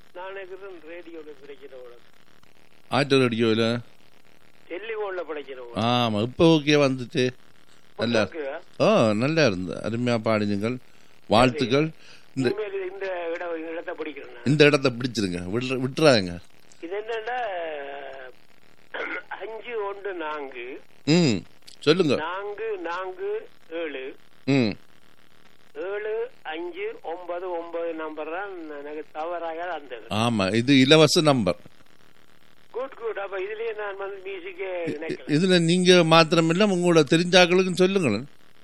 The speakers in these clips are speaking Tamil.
நான் நினைக்கிறேன் ரேடியோல பிரச்சனை ஆட்டோ ரேடியோவில் டெலிஃபோன்ல பிரச்சனை ஆமாம் இப்போ ஓகே வந்துட்டு நல்லா ஓ நல்லா இருந்து அருமையாக பாடினீங்கள் வாழ்த்துக்கள் இந்த உண்மையில இந்த இடம் இடத்தை பிடிக்கிறேன் நான். இந்த இடத்த பிடிச்சிருங்க விட்ற விட்டுறாங்க இது என்னன்னா அஞ்சு ஒன்று நான்கு ம் சொல்லுங்க நான்கு நான்கு ஏழு ம் ஏழு அஞ்சு ஒன்பது ஒன்பது நம்பர் தான் எனக்கு தவறாக அந்த ஆமாம் இது இலவச நம்பர் குட் குட் அப்ப இதுலயே நான் வந்து மியூசிக்கே நினைக்கிறேன் இதில் நீங்கள் மாத்திரமில்ல உங்களோட தெரிஞ்சாக்களுக்கும் சொல்லுங்களேன்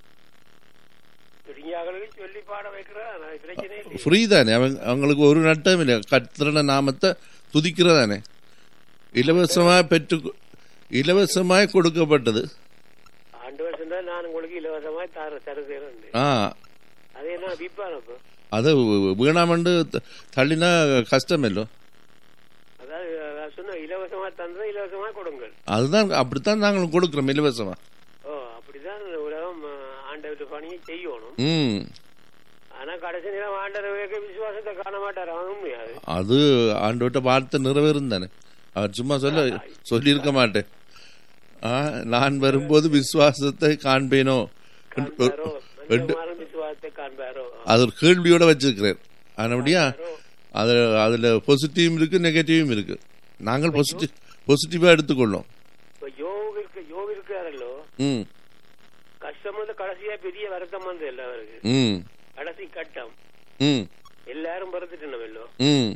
பெரியார்களுக்கு சொல்லி பாட வைக்கிறேன் நான் பிரச்சனை இல்லை ஃப்ரீ தானே அவங்க அவங்களுக்கு ஒரு நட்டம் இல்லை கத்திரன நாமத்தை துதிக்கிறதானே இலவசமாக பெற்று இலவசமாய் கொடுக்கப்பட்டது ஆண்டு வருஷம் தான் நான் உங்களுக்கு இலவசமாய் தர தருகிறேன் ஆ அது என்ன விற்பான் அப்போ அது வீணாமண்டு த- தள்ளினா கஷ்டமில்லோ அதாவது நான் சொன்ன இலவசமா தந்தா இலவசமா கொடுங்கள் அதுதான் அப்படித்தான் நாங்களும் கொடுக்குறோம் இலவசமா ஓ அப்படிதான் இந்த உலகம் ஆண்டவர் பணியை செய்யணும் ம் ஆனா கடைசி நேரம் ஆண்டவர் விசுவாசத்தை காண மாட்டார் அவன் உண்மையாது அது ஆண்டோட்ட வார்த்தை நிறைவேறும் தானே அவர் சும்மா சொல்ல சொல்லியிருக்க மாட்டேன் ஆ நான் வரும்போது விசுவாசத்தை காண்பேனோ காண்பாரோ மனிதமாரும் விசுவாசத்தை காண்பாரோ அது ஒரு கேள்வியோட வச்சிருக்கிறேன் அதனபடியா அது அதுல பாசிட்டிவும் இருக்கு நெகட்டிவும் இருக்கு நாங்கள் பாசிட்டிவ் பாசிட்டிவா எடுத்துக்கொள்ளோம் இப்ப யோவிற்கு யோவிருக்காரல்லோ ம் கஷ்டம் வந்து கடைசியா பெரிய வருத்தம் வந்து எல்லாருக்கு ம் கடைசி கட்டம் ம் எல்லாரும் பிறந்துட்டோம் ம்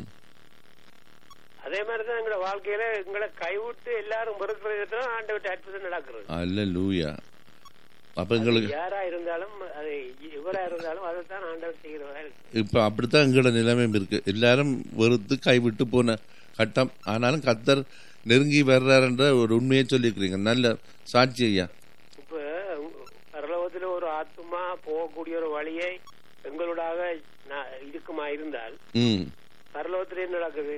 அதே மாதிரிதான் எங்களோட வாழ்க்கையில எங்களை கைவிட்டு எல்லாரும் பிறக்கிறது ஆண்டவர்கிட்ட அற்புதம் நடக்கிறது அல்ல லூயா அப்ப எங்களுக்கு யாரா இருந்தாலும் அது இவரா இருந்தாலும் அதைத்தான் ஆண்டவர் செய்கிறவரா இருக்கு இப்ப அப்படித்தான் எங்களோட நிலைமையும் இருக்கு எல்லாரும் வெறுத்து கைவிட்டு போன கட்டம் ஆனாலும் கத்தர் நெருங்கி வர்றாருன்ற ஒரு உண்மையை சொல்லியிருக்கிறீங்க நல்ல சாட்சி ஐயா இப்ப பரலோகத்துல ஒரு ஆத்மா போகக்கூடிய ஒரு வழியை எங்களோடாக நா- இருக்குமா இருந்தால் ம் பரலோகத்துல என்ன நடக்குது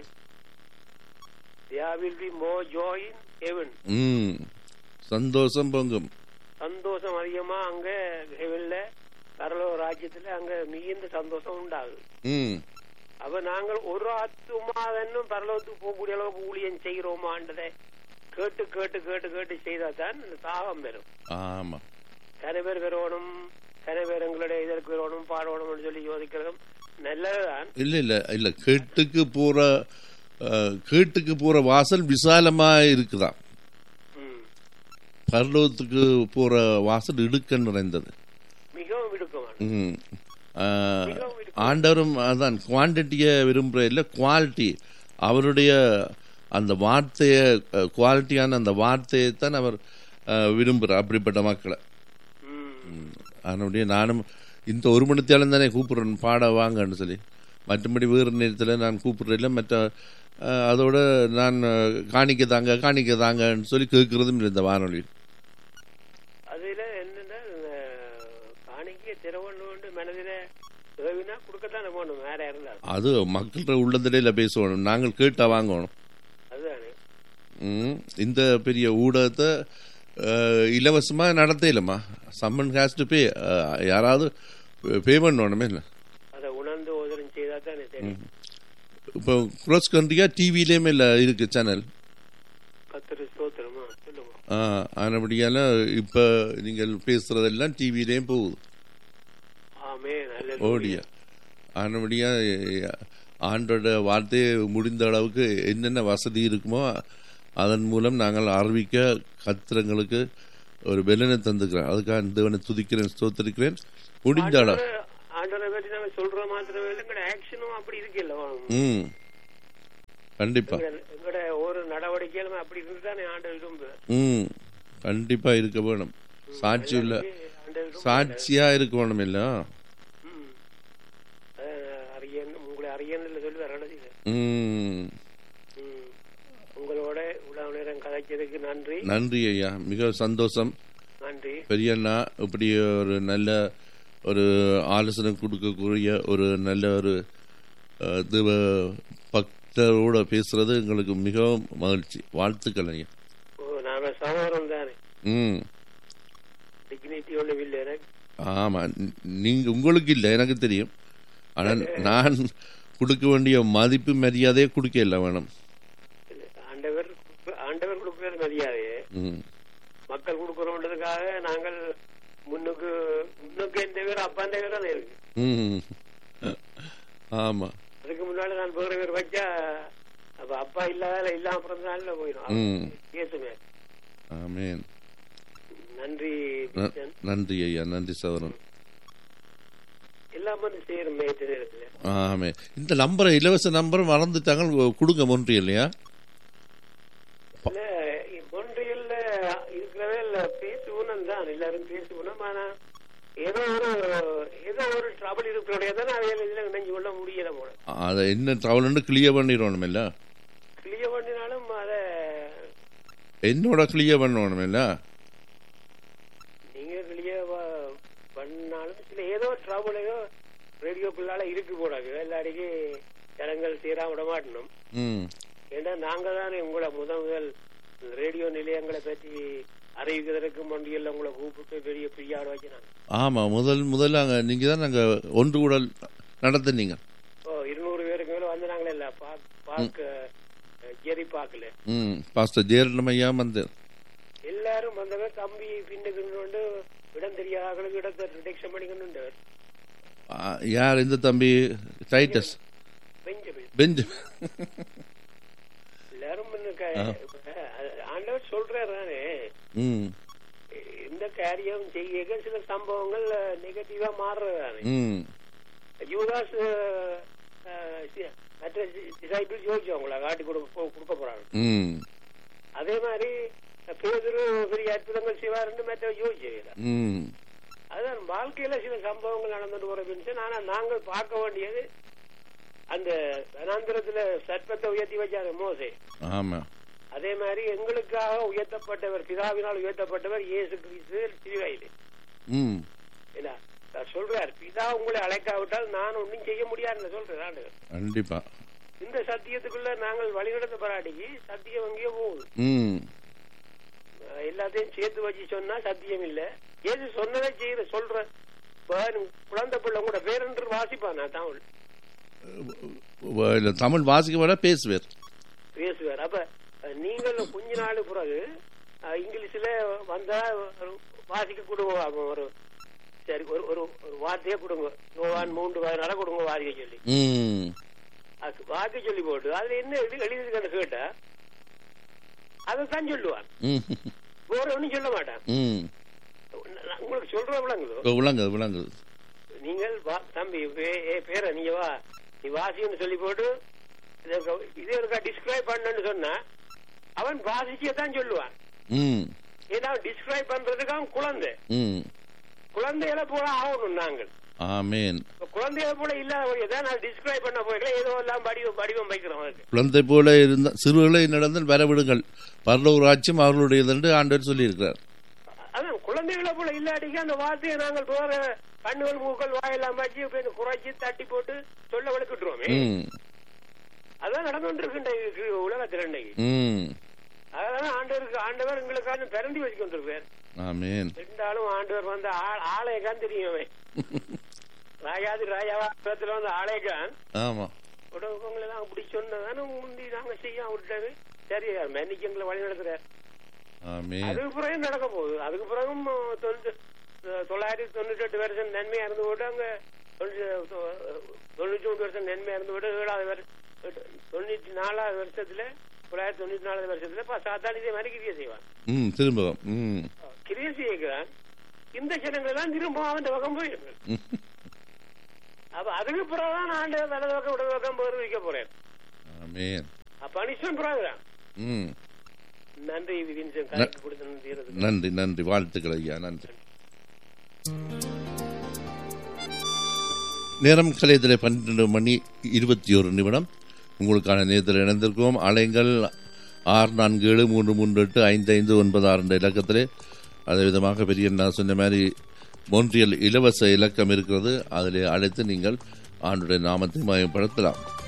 there will be more joy in heaven ம் சந்தோஷம் பொங்கும் சந்தோஷம் அதிகமா அங்க ஹெவன்ல பரலோக ராஜ்யத்துல அங்க மிகுந்த சந்தோஷம் உண்டாகுது ம் அப்ப நாங்கள் ஒரு ஆத்துமாவென்னும் பரலோகத்துக்கு போகக்கூடிய அளவுக்கு ஊழியம் செய்கிறோமான்றதை கேட்டு கேட்டு கேட்டு கேட்டு செய்தா தான் இந்த தாகம் பெறும் ஆமா கரை பேர் பெறணும் கரை பேர் எங்களுடைய இதற்கு வரணும் பாடணும்னு சொல்லி யோசிக்கிறதும் நல்லதுதான் இல்ல இல்ல இல்ல கேட்டுக்கு போற அஹ், கேட்டுக்கு போற வாசல் விசாலமா இருக்குதாம் ம். பரலோகத்துக்கு போற வாசல் இடுக்க நிறைந்தது மிகவும் விடுக்கமான ம். ஆஹ், ஆண்டவரும் அதான் குவான்டிட்டியை விரும்புற இல்ல குவாலிட்டி அவருடைய அந்த வார்த்தையை குவாலிட்டியான அந்த வார்த்தையை தான் அவர் அஹ், விரும்புகிறார் அப்படிப்பட்ட மக்களை ம். அதனுடைய நானும் இந்த ஒரு மணித்தாலும் தானே கூப்பிடுறேன் பாட வாங்கன்னு சொல்லி மற்றபடி வேறு நேரத்தில் நான் கூப்பிடுறதில்ல மற்ற அஹ், அதோட நான் அஹ், காணிக்க தாங்க காணிக்க தாங்கன்னு சொல்லி கேட்கறதும் இல்லை இந்த வானொலியில் அதுல என்னன்னா அஹ், காணிக்கை திறவண்ணு மனதில ஏவினா கொடுக்கத்தானே போகணும் வேற இருந்தாலும் அது மக்கள்கிட்ட உள்ளதிலே பேசணும் நாங்கள் கேட்டா வாங்கணும் அதுதானே ம், இந்த பெரிய ஊடகத்தை அஹ், இலவசமா நடத்தையிலம்மா சம்மன் ஹேஸ் டு பே யாராவது பே பண்ணணுமே இல்லை அதை உணர்ந்து உதரம் செய்தா தானே தெரியும் இப்போ க்ரோஸ் கண்ட்ரியா டிவிலேயுமே இல்லை இருக்கு சேனல் கத்திரி ஸ்தோத்திரமா சொல்லுங்க ஆனபடியால இப்போ நீங்கள் பேசுறதெல்லாம் டிவிலேயும் போகுது ஆமே நல்ல ஓடியா ஆனபடியா ஆண்டோட வார்த்தையை முடிந்த அளவுக்கு என்னென்ன வசதி இருக்குமோ அதன் மூலம் நாங்கள் அறிவிக்க கத்திரங்களுக்கு ஒரு பெலனை தந்துக்கிறேன் அதுக்காக தேவனை துதிக்கிறேன் ஸ்தோத்திரிக்கிறேன் முடிந்த அளவு ஆண்டவரை பற்றி நாங்க சொல்ற மாத்திரமே இல்லை எங்களோட ஆக்ஷனும் அப்படி இருக்குல்ல ம் கண்டிப்பா எங்களோட- எங்களோட ஒரு நடவடிக்கையிலுமே அப்படி இருக்குதானே ஆண்டவர் விரும்பு ம் கண்டிப்பா இருக்க வேணும் சாட்சி உள்ள ஆண்டவர் விரும்பு. சாட்சியா இருக்க வேணும் இல்ல ம். அஹ், அரியன் உங்களை அரியன் சொல்லி வர ம் ம். உங்களோட இவ்வளவு நேரம் கதைச்சதுக்கு நன்றி நன்றி ஐயா மிக சந்தோஷம் நன்றி பெரியண்ணா இப்படி ஒரு நல்ல ஒரு ஆலோசனை கொடுக்கக்கூடிய ஒரு நல்ல ஒரு அஹ், தேவ பக்தரோட பேசுறது எங்களுக்கு மிகவும் மகிழ்ச்சி வாழ்த்துக்கள் ஐயா ஓ நாங்க சகோதரம் தானே ம் டிக்னிட்டி ஒண்ணு இல்லை எனக்கு ஆமா நீ- நீங்க உங்களுக்கு இல்லை எனக்கு தெரியும் ஆனா நான் கொடுக்க வேண்டிய மதிப்பு மரியாதையை கொடுக்க இல்லை வேணும் ஆண்டவர் ஆண்டவர் கொடுக்கிற மரியாதையே ம் மக்கள் கொடுக்கறோன்றதுக்காக நாங்கள் முன்னுக்கு முன்னுக்கு எந்த பேர் அப்பாந்த பேர் தான் இருக்கு ம் ஆமா அதுக்கு முன்னாடி நான் வேற பேர் வச்சா அப்ப அப்பா இல்லாத இல்லாம பிறந்தனால போயிடும் ம். இயேசுமே ஆமேன் நன்றி ந- பிச்சன். நன்றி ஐயா நன்றி சகோதரன் எல்லாம் வந்து சேரும் மேய்த்த நேரத்துல ஆமே இந்த நம்பரை இலவச நம்பர் மறந்துட்டாங்க கொடுங்க ஒன்று இல்லையா இல்ல ஒன்றியல்ல இருக்கிறவே இல்ல பேசுவனும் தான் எல்லாரும் பேசுவனும் ஆனா ஏதோ ஒரு ஏதோ ஒரு ட்ரபிள் இருக்கிறோடைய தான் அவையில இதுல நினைஞ்சு கொள்ள முடியல போல அதை என்ன ட்ராவல்னு கிளியர் பண்ணிடணும் இல்ல கிளியர் பண்ணினாலும் அத என்னோட கிளியர் பண்ணணும் இல்ல நீங்க கிளியர் பண்ணாலும் சில ஏதோ ட்ரபிளையோ ரேடியோக்குள்ளால இருக்கு போடாது எல்லாருக்கே ஜனங்கள் சீரா விட மாட்டணும் ம் ஏன்னா நாங்க தானே உங்களை முதல் முதல் ரேடியோ நிலையங்களை பற்றி அறிவிக்கிறதுக்கு மண்டியல்ல உங்களை கூப்பிட்டு பெரிய பிரியாட வச்சுனாங்க ஆமா முதல் முதல்ல அங்க நீங்க தான் நாங்க ஒன்று கூட நடத்துனீங்க ஓ இருநூறு பேருக்கு மேல வந்து நாங்களே இல்ல பார்க்க ஜெரி பார்க்கல ம் பாஸ்டர் ஜேரலம் ஐயா வந்து எல்லாரும் வந்தவர் தம்பி பின்னுக்கு கொண்டு இடம் தெரியாத ஆட்களுக்கு இடத்தை ரிடக்ஷன் பண்ணிக்கணுண்டு ஆ, யார் இந்த தம்பி டைட்டஸ் பெஞ்சமின் பெஞ்சு எல்லாரும் முன்ன க- அஹ் ஆண்டவர் சொல்றாரு தானே ம் இந்த காரியம் செய்ய சில சம்பவங்கள் நெகட்டிவா மாறுறது தானே ம் யூதாஸ் அஹ், அஹ், சி- மற்ற டிசைபிள் ஜோதிச்சு அவங்கள காட்டி கொடுக்க கொடுக்க போறாங்க ம் அதே மாதிரி பேதரு பெரிய அற்புதங்கள் செய்வாருன்னு மற்ற யோசிச்சு ம் அதான் வாழ்க்கையில சில சம்பவங்கள் நடந்துட்டு போற பென்ஷன் ஆனா நாங்கள் பார்க்க வேண்டியது அந்த வனாந்திரத்துல சர்ப்பத்தை உயர்த்தி வச்சாரு மோசே ஆமா அதே மாதிரி எங்களுக்காக உயர்த்தப்பட்டவர் பிதாவினால் உயர்த்தப்பட்டவர் இயேசு கிறிஸ்து சிறுவையில் ம் என்ன அவர் சொல்றார் பிதா உங்களை அழைக்காவிட்டால் நான் ஒன்றும் செய்ய முடியாதுன்னு சொல்றேன் ஆண்டவர். கண்டிப்பா இந்த சத்தியத்துக்குள்ள நாங்கள் வழிநடத்த பராட்டிக்கு சத்தியம் எங்கேயோ போகுது ம் அஹ் எல்லாத்தையும் சேர்த்து வச்சு சொன்னா சத்தியம் இல்ல ஏது சொன்னதை செய்யற சொல்ற பாரு, குழந்தை பிள்ளை கூட பேரென்று வாசிப்பான் நான் தமிழ் வ- இல்ல, தமிழ் வாசிக்க விட பேசுவார் பேசுவார் அப்ப அஹ், நீங்கள் கொஞ்ச நாள் பிறகு அஹ், இங்கிலீஷ்ல வந்தா ஒரு வாசிக்க கொடுங்க அப்ப ஒரு சரி ஒரு ஒரு ஒரு வார்த்தையே கொடுங்க யோவான் மூன்று பதினால கொடுங்க வாசிக்க சொல்லி ம் அது வாசிக்க சொல்லி போட்டு அதுல என்ன எழுதி எழுதிருக்கன்னு கேட்டா அதைத்தான் சொல்லுவான் ம் வேற ஒண்ணும் சொல்ல மாட்டான் ம் நான் உங்களுக்கு சொல்ற விளங்குதோ விளங்குது விளங்குது நீங்கள் வா- தம்பி பே- ஏ பேர நீங்க வா நீ வாசின்னு சொல்லி போட்டு இத- இதே இருக்கா டிஸ்கிரைப் பண்ணன்னு சொன்னா அவன் வாசிக்கத்தான் சொல்லுவான் ம் ஏன்னா அவன் டிஸ்கிரைப் பண்றதுக்கு அவன் குழந்தை ம் குழந்தைகளை போல ஆகணும் நாங்கள் ஆமேன் இப்ப குழந்தைகளை போல இல்லாத தான் நான் டிஸ்கிரைப் பண்ண போய்க்கல ஏதோ எல்லாம் வடிவம் வடிவம் வைக்கிறோம் அதுக்கு குழந்தை போல இருந்த சிறுகளை நடந்து வரவிடுங்கள் பரலோக ராஜ்யம் அவர்களுடையது என்று ஆண்டவர் சொல்லியிருக்கிறார் அதான் குழந்தைகளை போல இல்லாட்டிக்கு அந்த வார்த்தையை நாங்கள் போற கண்ணுகள் மூக்கள் வாயெல்லாம் வச்சு இப்ப இந்த குறைச்சி தட்டி போட்டு சொல்ல விளக்கிட்டுருவோமே ம் அதான் நடந்துட்டு இருக்கு உலகத்தில் இன்னைக்கு ம் அதனால ஆண்டவருக்கு ஆண்டவர் எங்களுக்காக பிறந்தி வச்சு கொண்டிருப்பார் ஆமேன் ரெண்டாலும் ஆண்டவர் வந்து ஆ- ஆலயக்கான் தெரியும் அவன் ராஜாதி ராஜாவா இடத்துல வந்து ஆலயக்கான் ஆமா உடவுங்களை எல்லாம் அப்படி சொன்னதானே முந்தி நாங்க செய்ய விட்டாரு சரி மன்னிக்கு எங்களை வழி நடத்துறாரு ஆமேன் அதுக்கு பிறகு நடக்க போகுது அதுக்கு பிறகும் தொண்ணூத்தி தொள்ளாயிரத்தி தொண்ணூத்தி எட்டு வருஷம் நன்மையா இருந்து போட்டு அங்க தொண்ணூத்தி தொண்ணூத்தி மூணு வருஷம் நன்மையா இருந்து போட்டு ஏழாவது வருஷம் தொண்ணூத்தி நாலாவது வருஷத்துல தொள்ளாயிரத்தி தொண்ணூத்தி நாலாவது வருஷத்துல பா சாத்தானி இதே மாதிரி கிரியை செய்வான் ம் திரும்பவும் ம் கிரியை செய்கிறான் இந்த ஜனங்கள் எல்லாம் திரும்ப அவன் பக்கம் போயிருக்கு ம். அப்ப அதுக்கு பிறகுதான் ஆண்டு வலது பக்கம் இடது பக்கம் போர் வைக்க போறேன் ஆமேன் பனிஷ்மெண்ட் பிறகுதான் ம் நன்றி விதின்சன் கலெக்ட் கொடுத்து நன்றி நன்றி வாழ்த்துக்கள் ஐயா நன்றி நேரம் கலையத்தில் பன்னிரண்டு மணி இருபத்தி ஒரு நிமிடம் உங்களுக்கான நேரத்தில் இணைந்திருக்கோம் அலைங்கள் ஆறு நான்கு ஏழு மூன்று மூன்று எட்டு ஐந்து ஐந்து ஒன்பது ஆறு என்ற இலக்கத்திலே அதே விதமாக பெரிய நான் சொன்ன மாதிரி மோன்றியல் இலவச இலக்கம் இருக்கிறது அதில் அழைத்து நீங்கள் ஆண்டுடைய நாமத்தை மயப்படுத்தலாம்